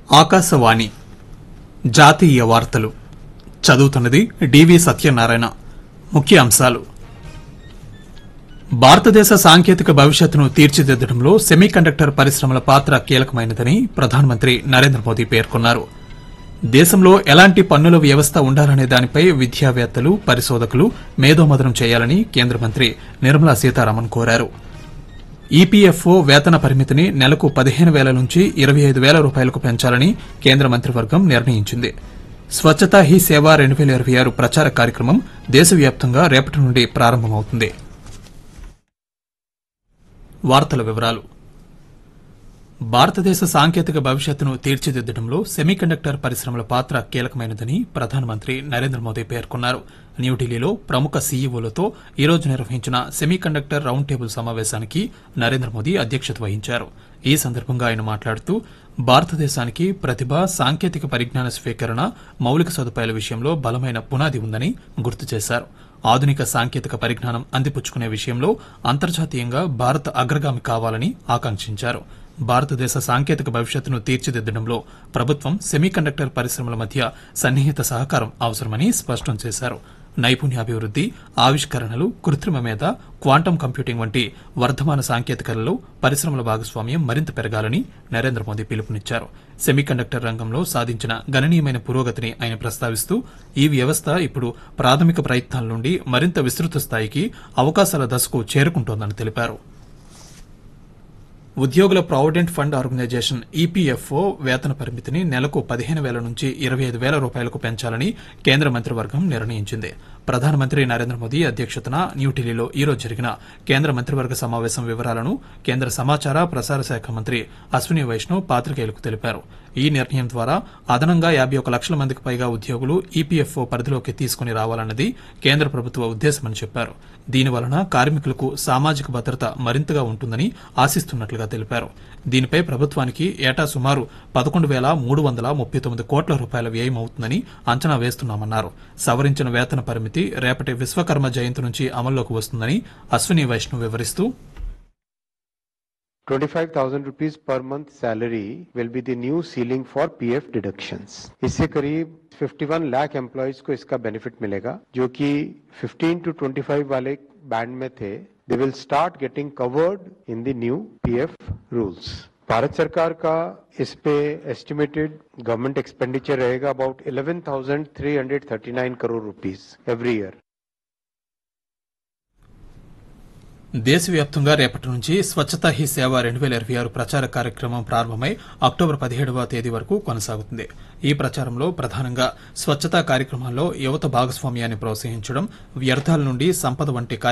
ఆకాశవాణి జాతీయ వార్తలు చదువుతున్నది డివి సత్యనారాయణ ముఖ్య అంశాలు భారతదేశ సాంకేతిక భవిష్యత్తును తీర్చిదిద్దడంలో సెమీకండక్టర్ పరిశ్రమల పాత్ర కీలకమైనదని ప్రధానమంత్రి నరేంద్ర మోదీ పేర్కొన్నారు దేశంలో ఎలాంటి పన్నుల వ్యవస్థ ఉండాలనే దానిపై విద్యావేత్తలు పరిశోధకులు మేధోమదనం చేయాలని కేంద్ర మంత్రి నిర్మలా సీతారామన్ కోరారు ఈపీఎఫ్ఓ వేతన పరిమితిని నెలకు పదిహేను వేల నుంచి ఇరవై ఐదు వేల రూపాయలకు పెంచాలని కేంద్ర మంత్రివర్గం నిర్ణయించింది స్వచ్ఛతా హీ సేవ రెండు వేల ఇరవై ఆరు ప్రచార కార్యక్రమం దేశవ్యాప్తంగా రేపటి నుండి ప్రారంభమవుతుంది వార్తల వివరాలు భారతదేశ సాంకేతిక భవిష్యత్తును తీర్చిదిద్దడంలో సెమీకండక్టర్ పరిశ్రమల పాత్ర కీలకమైనదని ప్రధానమంత్రి నరేంద్ర మోదీ పేర్కొన్నారు న్యూఢిల్లీలో ప్రముఖ సీఈఓలతో ఈ రోజు నిర్వహించిన సెమీకండక్టర్ రౌండ్ టేబుల్ సమావేశానికి నరేంద్ర మోదీ అధ్యక్షత వహించారు ఈ సందర్భంగా ఆయన మాట్లాడుతూ భారతదేశానికి ప్రతిభ సాంకేతిక పరిజ్ఞాన స్వీకరణ మౌలిక సదుపాయాల విషయంలో బలమైన పునాది ఉందని గుర్తు చేశారు ఆధునిక సాంకేతిక పరిజ్ఞానం అందిపుచ్చుకునే విషయంలో అంతర్జాతీయంగా భారత్ అగ్రగామి కావాలని ఆకాంక్షించారు భారతదేశ సాంకేతిక భవిష్యత్తును తీర్చిదిద్దడంలో ప్రభుత్వం సెమీకండక్టర్ పరిశ్రమల మధ్య సన్నిహిత సహకారం అవసరమని స్పష్టం చేశారు నైపుణ్యాభివృద్ది ఆవిష్కరణలు కృత్రిమ మేధ క్వాంటం కంప్యూటింగ్ వంటి వర్ధమాన సాంకేతికలలో పరిశ్రమల భాగస్వామ్యం మరింత పెరగాలని నరేంద్ర మోదీ పిలుపునిచ్చారు సెమీకండక్టర్ రంగంలో సాధించిన గణనీయమైన పురోగతిని ఆయన ప్రస్తావిస్తూ ఈ వ్యవస్థ ఇప్పుడు ప్రాథమిక ప్రయత్నాల నుండి మరింత విస్తృత స్థాయికి అవకాశాల దశకు చేరుకుంటోందని తెలిపారు ఉద్యోగుల ప్రావిడెంట్ ఫండ్ ఆర్గనైజేషన్ ఈపీఎఫ్ఓ వేతన పరిమితిని నెలకు పదిహేను వేల నుంచి ఇరవై ఐదు వేల రూపాయలకు పెంచాలని కేంద్ర మంత్రివర్గం నిర్ణయించింది ప్రధానమంత్రి నరేంద్ర మోదీ అధ్యక్షతన న్యూఢిల్లీలో ఈ రోజు జరిగిన కేంద్ర మంత్రివర్గ సమావేశం వివరాలను కేంద్ర సమాచార ప్రసార శాఖ మంత్రి అశ్విని వైష్ణవ్ పాత్రికేయులకు తెలిపారు ఈ నిర్ణయం ద్వారా అదనంగా యాభై ఒక లక్షల మందికి పైగా ఉద్యోగులు ఈపీఎఫ్ఓ పరిధిలోకి తీసుకుని రావాలన్నది కేంద్ర ప్రభుత్వ ఉద్దేశమని చెప్పారు దీనివలన కార్మికులకు సామాజిక భద్రత మరింతగా ఉంటుందని ఆశిస్తున్నట్లుగా తెలిపారు దీనిపై ప్రభుత్వానికి ఏటా సుమారు పదకొండు వేల మూడు వందల ముప్పై తొమ్మిది కోట్ల రూపాయల వ్యయం అవుతుందని అంచనా వేస్తున్నామన్నారు సవరించిన వేతన పరిమితి రేపటి విశ్వకర్మ జయంతి నుంచి అమల్లోకి వస్తుందని అశ్విని వైష్ణవ్ వివరిస్తూ 25,000 rupees per month salary will be the new ceiling for PF deductions. इससे करीब 51 लाख एम्प्लॉयज को इसका बेनिफिट मिलेगा जो कि 15 टू 25 वाले बैंड में थे they will start getting covered in the new PF rules Bharat सरकार का इस पे एस्टिमेटेड गवर्नमेंट एक्सपेंडिचर रहेगा about 11,339 crore rupees every year దేశవ్యాప్తంగా రేపటి నుంచి స్వచ్ఛతా హీ సేవ రెండు వేల ఇరవై ఆరు ప్రచార కార్యక్రమం ప్రారంభమై అక్టోబర్ పదిహేడవ తేదీ వరకు కొనసాగుతుంది ఈ ప్రచారంలో ప్రధానంగా స్వచ్ఛతా కార్యక్రమాల్లో యువత భాగస్వామ్యాన్ని ప్రోత్సహించడం వ్యర్థాల నుండి సంపద వంటి